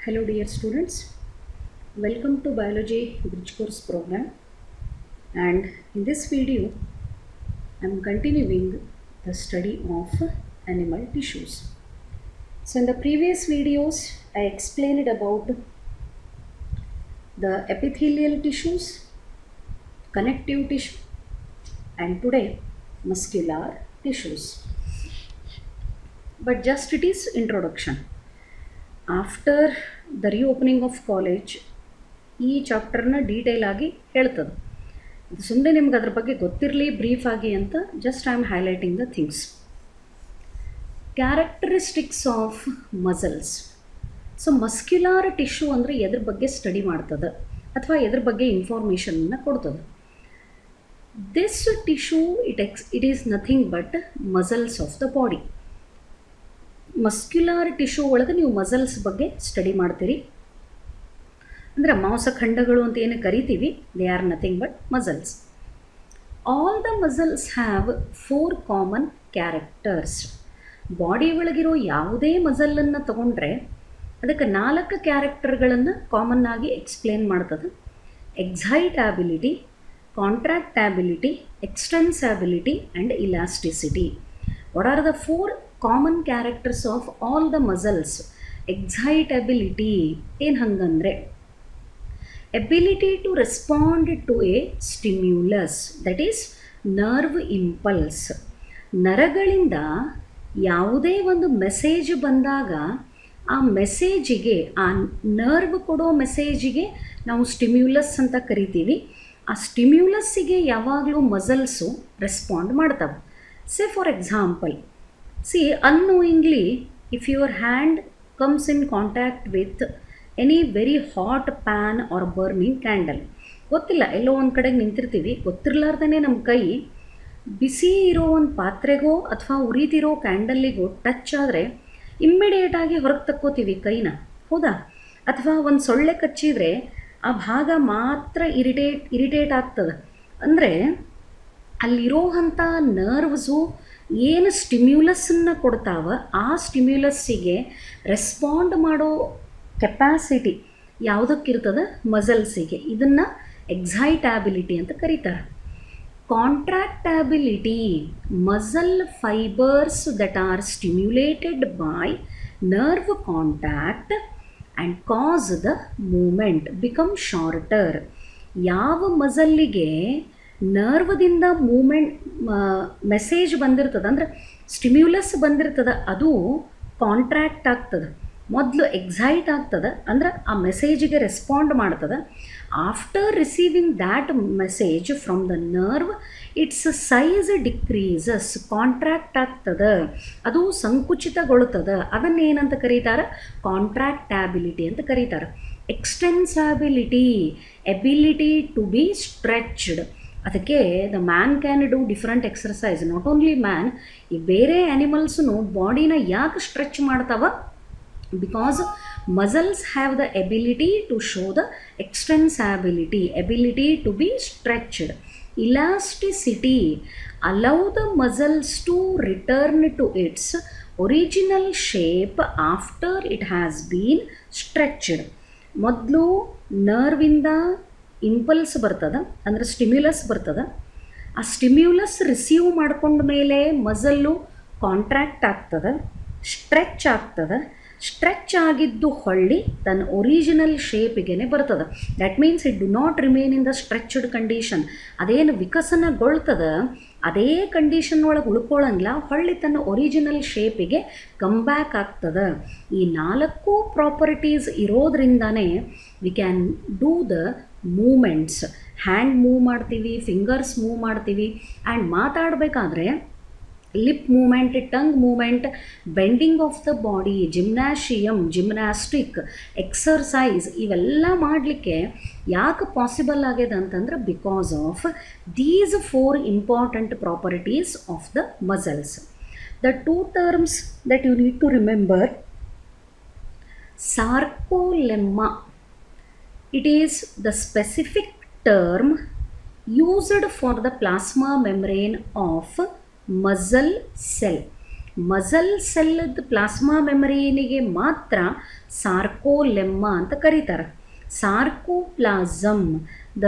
Hello dear students, welcome to Biology Bridge Course program and in this video I am continuing the study of animal tissues. So in the previous videos I explained about the epithelial tissues, connective tissue and today muscular tissues. But just it is introduction. After the reopening of college ಈ ಚಾಪ್ಟರ್ನ detail ಆಗಿ ಹೇಳ್ತದೆ ಸುಮ್ಮನೆ ನಿಮ್ಗೆ ಅದ್ರ ಬಗ್ಗೆ ಗೊತ್ತಿರಲಿ brief ಆಗಿ ಅಂತ just I am highlighting the things characteristics of muscles so muscular tissue ಅಂದರೆ ಎದ್ರ ಬಗ್ಗೆ ಸ್ಟಡಿ ಮಾಡ್ತದೆ ಅಥವಾ ಎದ್ರ ಬಗ್ಗೆ ಇನ್ಫಾರ್ಮೇಷನನ್ನು ಕೊಡ್ತದೆ ದಿಸ್ ಟಿಶ್ಯೂ ಇಟ್ ಎಕ್ಸ್ it is nothing but muscles of the body muscular tissue ಒಳಗೆ ನೀವು ಮಸಲ್ಸ್ ಬಗ್ಗೆ ಸ್ಟಡಿ ಮಾಡ್ತೀರಿ ಅಂದರೆ ಮಾಂಸಖಂಡಗಳು ಅಂತ ಏನು ಕರಿತೀವಿ they are nothing but muscles all the muscles have four common characters body ಒಳಗಿರೋ ಯಾವುದೇ ಮಸಲನ್ನು ತಗೊಂಡ್ರೆ ಅದಕ್ಕೆ ನಾಲ್ಕು ಕ್ಯಾರೆಕ್ಟರ್ಗಳನ್ನು ಕಾಮನ್ ಆಗಿ ಎಕ್ಸ್ಪ್ಲೇನ್ ಮಾಡ್ತದೆ excitability contractability extensibility and elasticity what are the four common characters of all the muscles excitability ಏನು ಹಂಗಂದರೆ ability to respond to a stimulus that is nerve impulse ನರಗಳಿಂದ ಯಾವುದೇ ಒಂದು ಮೆಸೇಜ್ ಬಂದಾಗ ಆ ಮೆಸೇಜಿಗೆ ಆ ನರ್ವ್ ಕೊಡೋ ಮೆಸೇಜಿಗೆ ನಾವು ಸ್ಟಿಮ್ಯುಲಸ್ ಅಂತ ಕರಿತೀವಿ ಆ ಸ್ಟಿಮ್ಯುಲಸ್ಸಿಗೆ ಯಾವಾಗಲೂ ಮಸಲ್ಸು ರೆಸ್ಪಾಂಡ್ ಮಾಡ್ತವೆ say for example see unknowingly if your hand comes in contact with any very hot pan or burning candle ಗೊತ್ತಿಲ್ಲ ಎಲ್ಲೋ ಒಂದು ಕಡೆಗೆ ನಿಂತಿರ್ತೀವಿ ಗೊತ್ತಿರ್ಲಾರ್ದೇ ನಮ್ಮ ಕೈ ಬಿಸಿ ಇರೋ ಒಂದು ಪಾತ್ರೆಗೋ ಅಥವಾ ಉರಿತಿರೋ ಕ್ಯಾಂಡಲ್ಲಿಗೋ ಟಚ್ ಆದರೆ ಇಮ್ಮಿಡಿಯೇಟಾಗಿ ಹೊರಗೆ ತಕ್ಕೋತೀವಿ ಕೈನ ಹೌದಾ ಅಥವಾ ಒಂದು ಸೊಳ್ಳೆ ಕಚ್ಚಿದರೆ ಆ ಭಾಗ ಮಾತ್ರ ಇರಿಟೇಟ್ ಇರಿಟೇಟ್ ಆಗ್ತದೆ ಅಂದರೆ ಅಲ್ಲಿರೋವಂಥ ನರ್ವ್ಸು ಏನು ಸ್ಟಿಮ್ಯುಲಸ್ಸನ್ನು ಕೊಡ್ತಾವ ಆ ಸ್ಟಿಮ್ಯುಲಸ್ಸಿಗೆ ರೆಸ್ಪಾಂಡ್ ಮಾಡೋ ಕೆಪಾಸಿಟಿ ಯಾವುದಕ್ಕಿರ್ತದೆ ಮಸಲ್ಸಿಗೆ ಇದನ್ನು ಎಕ್ಸೈಟಬಿಲಿಟಿ ಅಂತ ಕರೀತಾರೆ contractability muscle fibres that are stimulated by nerve contact and cause the movement become shorter ಯಾವ ಮಸಲ್ಲಿಗೆ ನರ್ವದಿಂದ ಮೂಮೆಂಟ್ ಮೆಸೇಜ್ ಬಂದಿರ್ತದೆ ಅಂದ್ರೆ ಸ್ಟಿಮ್ಯುಲಸ್ ಬಂದಿರ್ತದೆ ಅದು ಕಾಂಟ್ರಾಕ್ಟ್ ಆಗ್ತದೆ ಮೊದಲು ಎಕ್ಸೈಟ್ ಆಗ್ತದೆ ಅಂದ್ರೆ ಆ ಮೆಸೇಜಿಗೆ ರೆಸ್ಪಾಂಡ್ ಮಾಡ್ತದೆ after receiving that message from the nerve its size decreases contract ಆಗ್ತದೆ ಅದು ಸಂಕುಚಿತಗೊಳ್ತದೆ ಅದನ್ನೇನಂತ ಕರೀತಾರೆ ಕಾಂಟ್ರಾಕ್ಟ್ಯಾಬಿಲಿಟಿ ಅಂತ ಕರೀತಾರೆ extensibility ability to be stretched ಅದಕ್ಕೆ the man can do different exercise not only man ಈ ಬೇರೆ ಆ್ಯನಿಮಲ್ಸ್ನು ಬಾಡಿನ ಯಾಕೆ ಸ್ಟ್ರೆಚ್ ಮಾಡ್ತಾವ because muscles have the ability to show the extensibility ability to be stretched elasticity allow the muscles to return to its original shape after it has been stretched ಮೊದಲು ನರ್ವಿಂದ impulse ಬರ್ತದೆ ಅಂದರೆ ಸ್ಟಿಮ್ಯುಲಸ್ ಬರ್ತದೆ ಆ stimulus receive ಮಾಡ್ಕೊಂಡ ಮೇಲೆ muscle contract ಆಗ್ತದೆ stretch ಆಗ್ತದೆ ಸ್ಟ್ರೆಚ್ ಆಗಿದ್ದು ಹೊಳ್ಳಿ ತನ್ನ ಒರಿಜಿನಲ್ ಶೇಪಿಗೆ ಬರ್ತದೆ that means it do not remain in the stretched condition ಅದೇನು ವಿಕಸನಗೊಳ್ತದೆ ಅದೇ ಕಂಡೀಷನ್ ಒಳಗೆ ಉಳ್ಕೊಳ್ಳಂಗಿಲ್ಲ ಹೊಳ್ಳಿ ತನ್ನ ಒರಿಜಿನಲ್ ಶೇಪಿಗೆ ಕಮ್ ಬ್ಯಾಕ್ ಆಗ್ತದೆ ಈ ನಾಲ್ಕು ಪ್ರಾಪರ್ಟೀಸ್ ಇರೋದ್ರಿಂದನೇ we can do the movements hand move ಮಾಡ್ತೀವಿ ಫಿಂಗರ್ಸ್ ಮೂವ್ ಮಾಡ್ತೀವಿ ಆ್ಯಂಡ್ ಮಾತಾಡಬೇಕಾದ್ರೆ lip movement tongue movement bending of the body gymnasium gymnastic exercise ಇವೆಲ್ಲ ಮಾಡಲಿಕ್ಕೆ ಯಾಕೆ ಪಾಸಿಬಲ್ ಆಗಿದೆ ಅಂತಂದ್ರೆ because of these four important properties of the muscles the two terms that you need to remember sarcolemma it is the specific term used for the plasma membrane of muscle cell muscle ಸೆಲ್ಲದ plasma ಮೆಮರಿನಿಗೆ ಮಾತ್ರ sarcolemma ಅಂತ ಕರೀತಾರೆ sarcoplasm the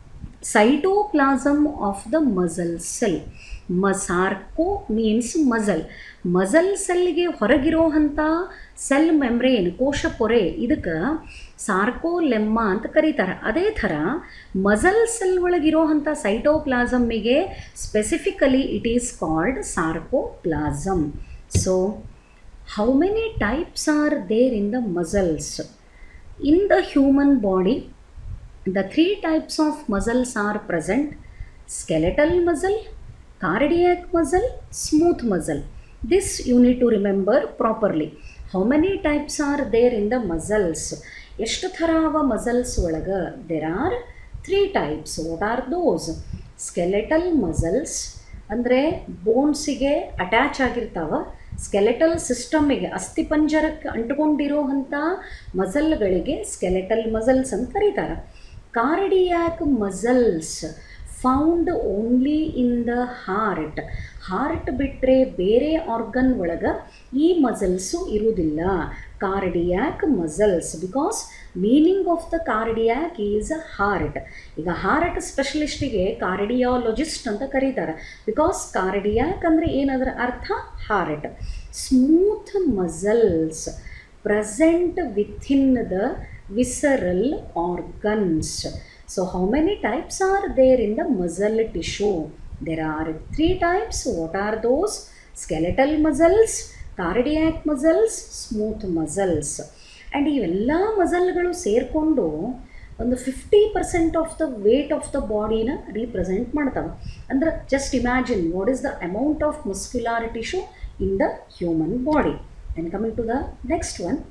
cytoplasm of the muscle cell ಮ sarco means muscle muscle ಸೆಲ್ಗೆ ಹೊರಗಿರೋವಂಥ cell membrane ಕೋಶ ಪೊರೆ ಇದಕ್ಕೆ ಸಾರ್ಕೋಲೆಮ್ಮ ಅಂತ ಕರೀತಾರೆ ಅದೇ ಥರ ಮಸಲ್ ಸೆಲ್ ಒಳಗಿರೋವಂಥ ಸೈಟೋಪ್ಲಾಸಮ್ಮಿಗೆ specifically it is called sarcoplasm so how many types are there in the muscles in the human body the three types of muscles are present skeletal muscle cardiac muscle smooth muscle this you need to remember properly how many types are there in the muscles ಎಷ್ಟು ಥರ ಅವ muscles ಒಳಗೆ there are three types what are those skeletal muscles ಅಂದರೆ ಬೋನ್ಸಿಗೆ attach ಆಗಿರ್ತಾವ skeletal ಸಿಸ್ಟಮ್ಮಿಗೆ ಅಸ್ಥಿಪಂಜರಕ್ಕೆ ಅಂಟುಕೊಂಡಿರೋವಂಥ ಮಸಲ್ಗಳಿಗೆ ಸ್ಕೆಲೆಟಲ್ ಮಸಲ್ಸ್ ಅಂತ ಕರೀತಾರೆ cardiac muscles found only in the heart heart ಬಿಟ್ಟರೆ ಬೇರೆ ಆರ್ಗನ್ ಒಳಗೆ ಈ ಮಸಲ್ಸು ಇರುವುದಿಲ್ಲ cardiac muscles because meaning of the cardiac is a heart ಈಗ ಹಾರ್ಟ್ ಸ್ಪೆಷಲಿಸ್ಟಿಗೆ ಕಾರ್ಡಿಯಾಲಜಿಸ್ಟ್ ಅಂತ ಕರೀತಾರೆ ಬಿಕಾಸ್ ಕಾರ್ಡಿಯಾಕ್ ಅಂದರೆ ಏನದರ ಅರ್ಥ heart smooth muscles present within the visceral organs. So, how many types are there in the muscle tissue? There are three types. What are those? Skeletal muscles, cardiac muscles, smooth muscles. And ಇವೆಲ್ಲ ಮಸಲ್ಗಳು ಸೇರಿಕೊಂಡು ಒಂದು fifty percent of the weight of the ಬಾಡಿನ represent ಮಾಡ್ತವೆ ಅಂದ್ರೆ just imagine what is the amount of muscular tissue in the human body and coming to the next one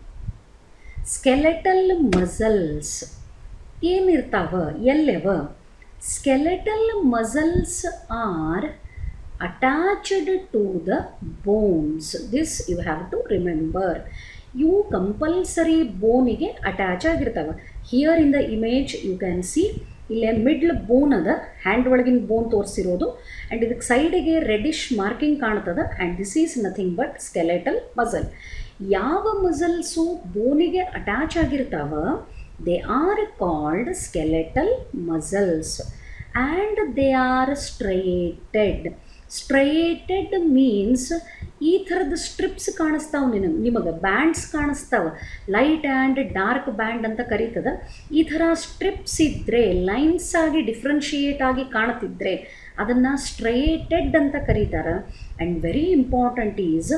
skeletal muscles ಏನಿರ್ತಾವ ಎಲ್ಲೆವ skeletal muscles are attached to the bones this you have to remember ಇವು compulsory ಬೋನಿಗೆ attach ಆಗಿರ್ತಾವೆ here in the image you can see ಇಲ್ಲೇ middle ಬೋನ್ ಅದ hand ಒಳಗಿನ bone ತೋರಿಸಿರೋದು and ಇದಕ್ಕೆ ಸೈಡಿಗೆ ರೆಡಿಶ್ ಮಾರ್ಕಿಂಗ್ ಕಾಣ್ತದ and this is nothing but skeletal muscle ಯಾವ ಮಸಲ್ಸು ಬೋನಿಗೆ ಅಟ್ಯಾಚ್ ಆಗಿರ್ತಾವ they are called skeletal muscles and they are striated striated means ಈ ಥರದ ಸ್ಟ್ರಿಪ್ಸ್ ಕಾಣಿಸ್ತಾವ ನಿನಗೆ ನಿಮಗೆ ಬ್ಯಾಂಡ್ಸ್ ಕಾಣಿಸ್ತಾವ ಲೈಟ್ ಆ್ಯಂಡ್ ಡಾರ್ಕ್ ಬ್ಯಾಂಡ್ ಅಂತ ಕರೀತದ ಈ ಥರ ಸ್ಟ್ರಿಪ್ಸ್ ಇದ್ದರೆ ಲೈನ್ಸ್ ಆಗಿ ಡಿಫ್ರೆನ್ಷಿಯೇಟ್ ಆಗಿ ಕಾಣ್ತಿದ್ರೆ ಅದನ್ನು ಸ್ಟ್ರೈಟೆಡ್ ಅಂತ ಕರೀತಾರೆ and very important is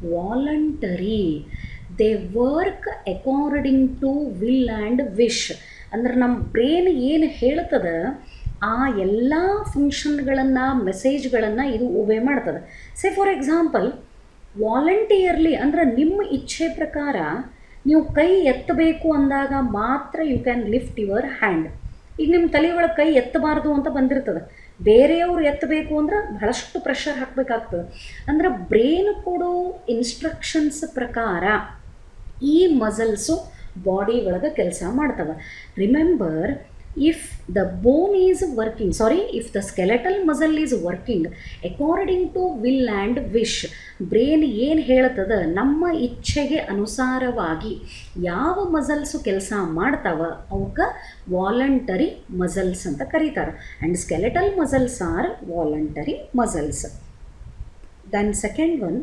voluntary they work according to will and wish ಅಂದ್ರೆ ನಮ್ಮ ಬ್ರೇನ್ ಏನು ಹೇಳ್ತದ ಆ ಎಲ್ಲ ಫಂಕ್ಷನ್ಗಳನ್ನು ಮೆಸೇಜ್ಗಳನ್ನು ಇದು ಒಬೆ ಮಾಡ್ತದೆ ಸೇ ಫಾರ್ ಎಕ್ಸಾಂಪಲ್ ವಾಲಂಟಿಯರ್ಲಿ ಅಂದ್ರೆ ನಿಮ್ಮ ಇಚ್ಛೆ ಪ್ರಕಾರ ನೀವು ಕೈ ಎತ್ತಬೇಕು ಅಂದಾಗ ಮಾತ್ರ you can lift your hand ಈಗ ನಿಮ್ಮ ತಲೆ ಒಳಗೆ ಕೈ ಎತ್ತಬಾರ್ದು ಅಂತ ಬಂದಿರ್ತದೆ ಬೇರೆಯವರು ಎತ್ತಬೇಕು ಅಂದ್ರೆ ಬಹಳಷ್ಟು ಪ್ರೆಷರ್ ಹಾಕಬೇಕಾಗ್ತದೆ ಅಂದ್ರೆ ಬ್ರೇನ್ ಕೊಡೋ ಇನ್ಸ್ಟ್ರಕ್ಷನ್ಸ್ ಪ್ರಕಾರ ಈ ಮಸಲ್ಸು ಬಾಡಿ ಒಳಗೆ ಕೆಲಸ ಮಾಡ್ತವೆ remember if the bone is working sorry if the skeletal muscle is working according to will and wish brain ಏನು ಹೇಳ್ತದ ನಮ್ಮ ಇಚ್ಛೆಗೆ ಅನುಸಾರವಾಗಿ ಯಾವ ಮಸಲ್ಸು ಕೆಲಸ ಮಾಡ್ತಾವ ಅವಕ್ಕೆ ವಾಲಂಟರಿ ಮಸಲ್ಸ್ ಅಂತ ಕರೀತಾರೆ and skeletal muscles are voluntary muscles then second one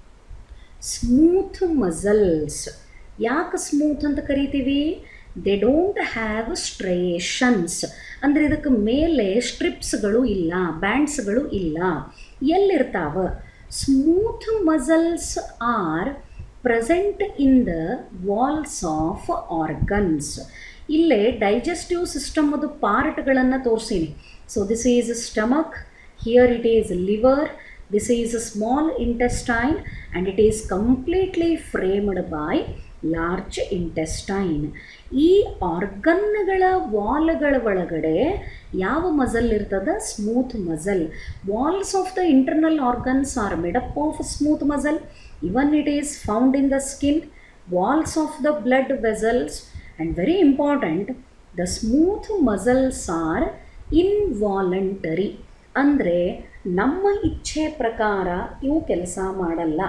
smooth muscles ಯಾಕೆ ಸ್ಮೂತ್ ಅಂತ ಕರಿತೀವಿ ದೇ ಡೋಂಟ್ ಹ್ಯಾವ್ ಸ್ಟ್ರೇಷನ್ಸ್ ಅಂದರೆ ಇದಕ್ಕೆ ಮೇಲೆ ಸ್ಟ್ರಿಪ್ಸ್ಗಳು ಇಲ್ಲ ಬ್ಯಾಂಡ್ಸ್ಗಳು ಇಲ್ಲ ಎಲ್ಲಿರ್ತಾವ smooth muscles are present in the walls of organs ಇಲ್ಲೇ ಡೈಜೆಸ್ಟಿವ್ ಸಿಸ್ಟಮದು ಪಾರ್ಟ್ಗಳನ್ನು ತೋರಿಸೀನಿ so this is stomach here it is liver this is a small intestine and it is completely framed by large intestine ಈ ಆರ್ಗನ್ಗಳ ವಾಲ್ಗಳ ಒಳಗಡೆ ಯಾವ muscle ಇರ್ತದ smooth muscle walls of the internal organs are made up of smooth muscle even it is found in the skin walls of the blood vessels and very important the smooth muscles are involuntary ಅಂದರೆ ನಮ್ಮ ಇಚ್ಛೆ ಪ್ರಕಾರ ಇವು ಕೆಲಸ ಮಾಡಲ್ಲ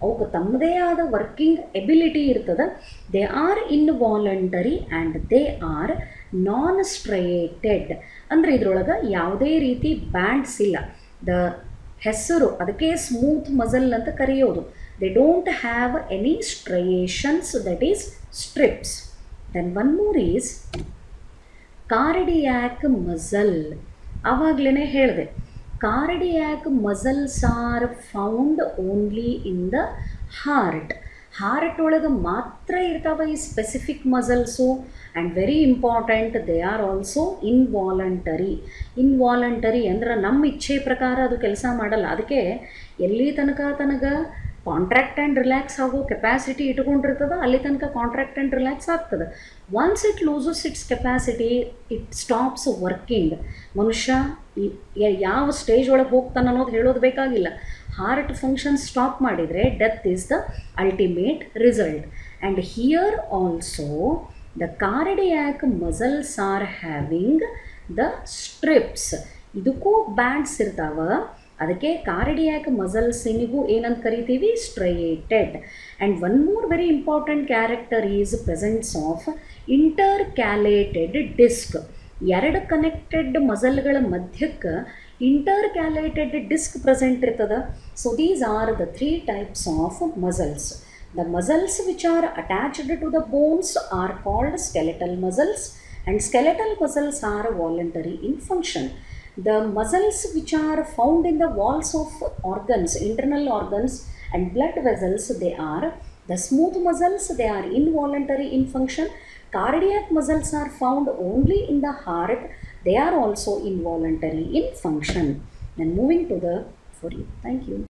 ಅವಕ್ಕೆ ತಮ್ಮದೇ ಆದ ವರ್ಕಿಂಗ್ ಎಬಿಲಿಟಿ ಇರ್ತದೆ they are involuntary and they are non striated ಅಂದರೆ ಇದ್ರೊಳಗೆ ಯಾವುದೇ ರೀತಿ ಬ್ಯಾಂಡ್ಸ್ ಇಲ್ಲ ದ ಹೆಸರು ಅದಕ್ಕೆ ಸ್ಮೂತ್ ಮಜಲ್ ಅಂತ ಕರೆಯೋದು they don't have any striations that is strips then one more is cardiac muscle ಆವಾಗಲೇ ಹೇಳಿದೆ cardiac muscles are found only in the heart heart ಒಳಗೆ ಮಾತ್ರ ಇರ್ತಾವ ಈ specific muscles and very important they are also involuntary involuntary ಅಂದ್ರೆ ನಮ್ಮ ಇಚ್ಛೆ ಪ್ರಕಾರ ಅದು ಕೆಲಸ ಮಾಡಲ್ಲ ಅದಕ್ಕೆ ಎಲ್ಲಿ ತನಕ ತನಗೆ ಕಾಂಟ್ರಾಕ್ಟ್ ಆ್ಯಂಡ್ ರಿಲ್ಯಾಕ್ಸ್ ಆಗೋ ಕೆಪಾಸಿಟಿ ಇಟ್ಕೊಂಡಿರ್ತದ ಅಲ್ಲಿ ತನಕ ಕಾಂಟ್ರಾಕ್ಟ್ ಆ್ಯಂಡ್ ರಿಲ್ಯಾಕ್ಸ್ ಆಗ್ತದೆ once it loses its capacity it stops working ಮನುಷ್ಯ ಯಾವ ಸ್ಟೇಜ್ ಒಳಗೆ ಹೋಗ್ತಾನೆ ಅನ್ನೋದು ಹೇಳೋದು ಬೇಕಾಗಿಲ್ಲ ಹಾರ್ಟ್ ಫಂಕ್ಷನ್ ಸ್ಟಾಪ್ ಮಾಡಿದರೆ death is the ultimate result and here also the cardiac muscles are having the strips ಇದಕ್ಕೂ ಬ್ಯಾಂಡ್ಸ್ ಇರ್ತಾವ ಅದಕ್ಕೆ ಕಾರ್ಡಿಯಾಕ್ ಮಸಲ್ಸಿನಿಗೂ ಏನಂತ ಕರಿತೀವಿ striated and one more very important character is presence of inter intercalated disc ಎರಡು connected ಮಸಲ್ಗಳ ಮಧ್ಯಕ್ಕೆ ಇಂಟರ್ ಕ್ಯಾಲೇಟೆಡ್ ಡಿಸ್ಕ್ ಪ್ರೆಸೆಂಟ್ ಇರ್ತದೆ so these are the three types of muscles the muscles which are attached to the bones are called skeletal muscles and skeletal muscles are voluntary in function the muscles which are found in the walls of organs internal organs and blood vessels they are the smooth muscles they are involuntary in function cardiac muscles are found only in the heart they are also involuntary in function then moving to the for you thank you